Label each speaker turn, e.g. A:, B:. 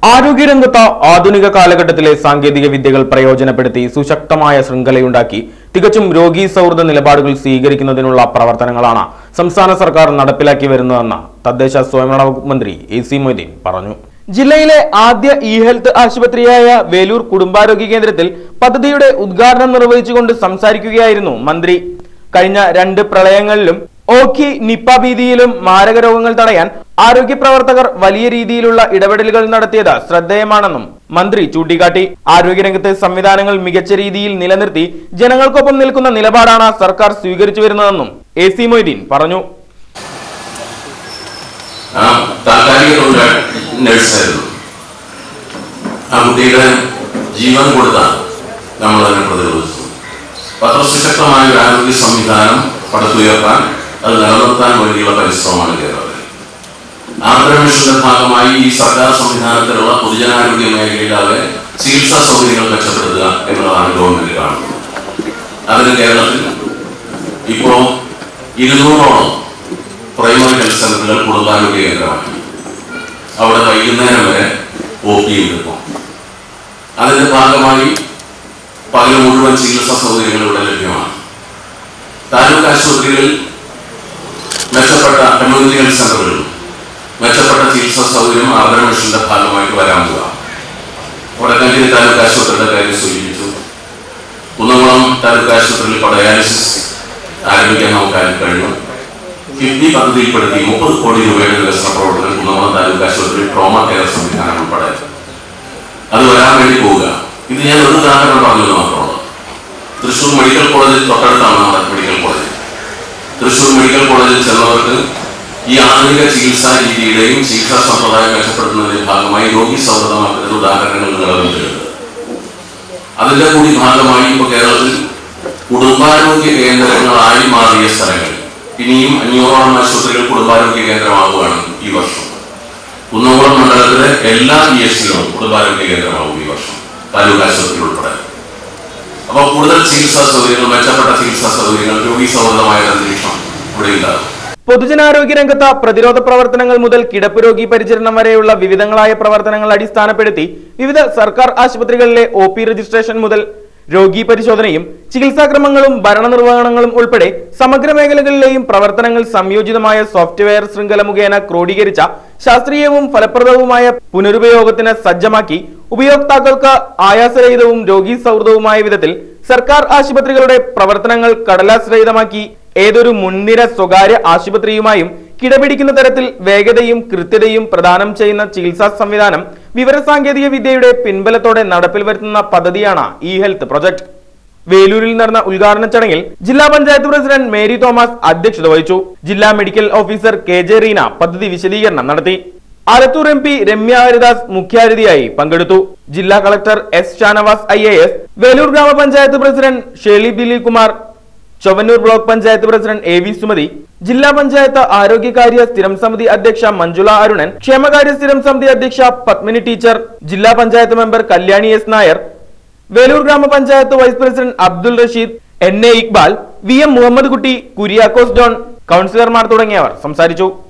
A: ആരോഗ്യരംഗത്ത് ആധുനിക കാലഘട്ടത്തിലെ സാങ്കേതിക വിദ്യകൾ പ്രയോജനപ്പെടുത്തി സുശക്തമായ ശൃംഖലയുണ്ടാക്കി തികച്ചും രോഗീ സൗഹൃദ നിലപാടുകൾ സ്വീകരിക്കുന്നതിനുള്ള പ്രവർത്തനങ്ങളാണ് സംസ്ഥാന സർക്കാർ നടപ്പിലാക്കി വരുന്നതെന്ന് തദ്ദേശ സ്വയംഭരണ വകുപ്പ് മന്ത്രി എ സി മൊയ്തീൻ പറഞ്ഞു ജില്ലയിലെ ആദ്യ ഇ ഹെൽത്ത് ആശുപത്രിയായ വേലൂർ കുടുംബാരോഗ്യ കേന്ദ്രത്തിൽ പദ്ധതിയുടെ ഉദ്ഘാടനം നിർവഹിച്ചുകൊണ്ട് സംസാരിക്കുകയായിരുന്നു മന്ത്രി കഴിഞ്ഞ രണ്ട് പ്രളയങ്ങളിലും ഓഖി നിപ്പ ഭീതിയിലും മാരക രോഗങ്ങൾ തടയാൻ ആരോഗ്യ പ്രവർത്തകർ വലിയ രീതിയിലുള്ള ഇടപെടലുകൾ നടത്തിയത് ശ്രദ്ധേയമാണെന്നും മന്ത്രി ചൂണ്ടിക്കാട്ടി ആരോഗ്യരംഗത്തെ സംവിധാനങ്ങൾ മികച്ച രീതിയിൽ നിലനിർത്തി ജനങ്ങൾക്കൊപ്പം നിൽക്കുന്ന നിലപാടാണ് സർക്കാർ സ്വീകരിച്ചു വരുന്നതെന്നും എ സി മൊയ്തീൻ പറഞ്ഞു
B: ആ താൽക്കാലിക തൊഴിലാളി നഴ്സായിരുന്നു ആ കുട്ടിയുടെ ജീവൻ കൊടുത്താണ് നമ്മൾ അതിനെ പ്രതിരോധിച്ചത് അത്ര സുശക്തമായ ഒരു ആരോഗ്യ സംവിധാനം പടുത്തുയർത്താൻ അത് നിലനിർത്താൻ വേണ്ടിയുള്ള പരിശ്രമമാണ് കേരളത്തിൽ ആർദ്ര മിഷന്റെ ഭാഗമായി ഈ സർക്കാർ സംവിധാനത്തിലുള്ള പൊതുജനാരോഗ്യ മേഖലയിലാകെ ചികിത്സാ സൗകര്യങ്ങൾ മെച്ചപ്പെടുത്തുക എന്നുള്ളതാണ് ഗവൺമെന്റ് കാണുന്നത് അതിന് കേരളത്തിൽ ഇപ്പോ ഇരുന്നൂറോളം പ്രൈമറി ഹെൽത്ത് സെന്ററുകൾ കുടുംബാരോഗ്യ കേന്ദ്രമാക്കി അവിടെ വൈകുന്നേരം വരെ ഒ പി എടുക്കും അതിന്റെ ഭാഗമായി പകൽ മുഴുവൻ ചികിത്സാ സൗകര്യങ്ങൾ ഇവിടെ ലഭ്യമാണ് താലൂക്ക് ആശുപത്രികളിൽ മെച്ചപ്പെട്ട കമ്മ്യൂണിറ്റി ഹെൽത്ത് സെന്ററുകളിൽ മെച്ചപ്പെട്ട ചികിത്സാ സൗകര്യം ആർദ്ര മിഷന്റെ ഭാഗമായിട്ട് വരാൻ പോവുക വടക്കാഞ്ചേരി താലൂക്ക് ആശുപത്രിയുടെ കാര്യം സൂചിപ്പിച്ചു കുന്നംകുളം താലൂക്ക് ആശുപത്രിയിൽ ഇപ്പോൾ ഡയാലിസിസ് ആരംഭിക്കാൻ നമുക്ക് കഴിഞ്ഞു കിഡ്നി പദ്ധതിയിൽപ്പെടുത്തി മുപ്പത് കോടി രൂപയുടെ വികസന പ്രവർത്തനം കുന്നംകുളം താലൂക്ക് ആശുപത്രി ട്രോമ കെയർ സംവിധാനം ഉൾപ്പെടെ അത് വരാൻ വേണ്ടി പോവുക ഇത് ഞാൻ ഒരു ഉദാഹരണം പറഞ്ഞത് മാത്രമാണ് തൃശൂർ മെഡിക്കൽ കോളേജിൽ തൊട്ടടുത്താണ് നമ്മുടെ മെഡിക്കൽ കോളേജ് തൃശൂർ മെഡിക്കൽ കോളേജിൽ ചെന്നവർക്ക് ഈ ആധുനിക ചികിത്സാ രീതിയുടെയും ചികിത്സാ സമ്പ്രദായം മെച്ചപ്പെടുത്തുന്നതിന്റെ ഭാഗമായി രോഗി സൗഹൃദമാക്കുന്ന ഉദാഹരണങ്ങൾ നിലവിലുണ്ട് അതിന്റെ കൂടി ഭാഗമായി ഇപ്പൊ കേരളത്തിൽ കുടുംബാരോഗ്യ കേന്ദ്രങ്ങളായി മാറിയ സ്ഥലങ്ങൾ ഇനിയും അഞ്ഞൂറോളം ആശുപത്രികൾ കുടുംബാരോഗ്യ കേന്ദ്രമാവുകയാണ് ഈ വർഷം കുന്നംകുളം മണ്ഡലത്തിലെ എല്ലാ പി എസ് സികളും കുടുംബാരോഗ്യ കേന്ദ്രമാവും ഈ വർഷം താലൂക്ക് ആശുപത്രി ഉൾപ്പെടെ അപ്പോൾ കൂടുതൽ ചികിത്സാ സൗകര്യങ്ങൾ മെച്ചപ്പെട്ട ചികിത്സാ സൗകര്യങ്ങൾ രോഗി സൗഹൃദമായ ഒരു അന്തരീക്ഷം ഇവിടെ ഉണ്ടാകും
A: പൊതുജനാരോഗ്യ രംഗത്ത് പ്രതിരോധ പ്രവർത്തനങ്ങൾ മുതൽ കിടപ്പ് രോഗി പരിചരണം വരെയുള്ള വിവിധങ്ങളായ പ്രവർത്തനങ്ങൾ അടിസ്ഥാനപ്പെടുത്തി വിവിധ സർക്കാർ ആശുപത്രികളിലെ ഒ പി രജിസ്ട്രേഷൻ മുതൽ രോഗി പരിശോധനയും ചികിത്സാക്രമങ്ങളും ഭരണനിർവഹണങ്ങളും ഉൾപ്പെടെ സമഗ്ര മേഖലകളിലെയും പ്രവർത്തനങ്ങൾ സംയോജിതമായ സോഫ്റ്റ്വെയർ ശൃംഖല മുഖേന ക്രോഡീകരിച്ച ശാസ്ത്രീയവും ഫലപ്രദവുമായ പുനരുപയോഗത്തിന് സജ്ജമാക്കി ഉപയോക്താക്കൾക്ക് ആയാസരഹിതവും രോഗി സൗഹൃദവുമായ വിധത്തിൽ സർക്കാർ ആശുപത്രികളുടെ പ്രവർത്തനങ്ങൾ കടലാശ്രഹിതമാക്കി ഏതൊരു മുൻനിര സ്വകാര്യ ആശുപത്രിയുമായും കിടപിടിക്കുന്ന തരത്തിൽ വേഗതയും കൃത്യതയും പ്രദാനം ചെയ്യുന്ന ചികിത്സാ സംവിധാനം വിവരസാങ്കേതിക വിദ്യയുടെ പിൻബലത്തോടെ നടപ്പിൽ വരുത്തുന്ന പദ്ധതിയാണ് ഇ ഹെൽത്ത് പ്രൊജക്ട് വേലൂരിൽ നടന്ന ഉദ്ഘാടന ചടങ്ങിൽ ജില്ലാ പഞ്ചായത്ത് പ്രസിഡന്റ് മേരി തോമസ് അധ്യക്ഷത വഹിച്ചു ജില്ലാ medical officer K J Reena പദ്ധതി വിശദീകരണം നടത്തി ആലത്തൂർ എം പി രമ്യ ഹരിദാസ് മുഖ്യാതിഥിയായി പങ്കെടുത്തു ജില്ലാ collector S Shanavas I A S Velur ഗ്രാമപഞ്ചായത്ത് president Shelly Dileep Kumar Chowwannur block panchayat president A V Sumathi ജില്ലാ പഞ്ചായത്ത് ആരോഗ്യകാര്യ സ്ഥിരം സമിതി അധ്യക്ഷ മഞ്ജുള അരുണൻ ക്ഷേമകാര്യ സ്ഥിരം സമിതി അധ്യക്ഷ പത്മിനി ടീച്ചർ ജില്ലാ പഞ്ചായത്ത് മെമ്പർ കല്യാണി എസ് നായർ വേലൂർ ഗ്രാമപഞ്ചായത്ത് vice president Abdul Rasheed N A Iqbal V M Muhammad Kutty Kuriakose John കൗൺസിലർമാർ തുടങ്ങിയവർ സംസാരിച്ചു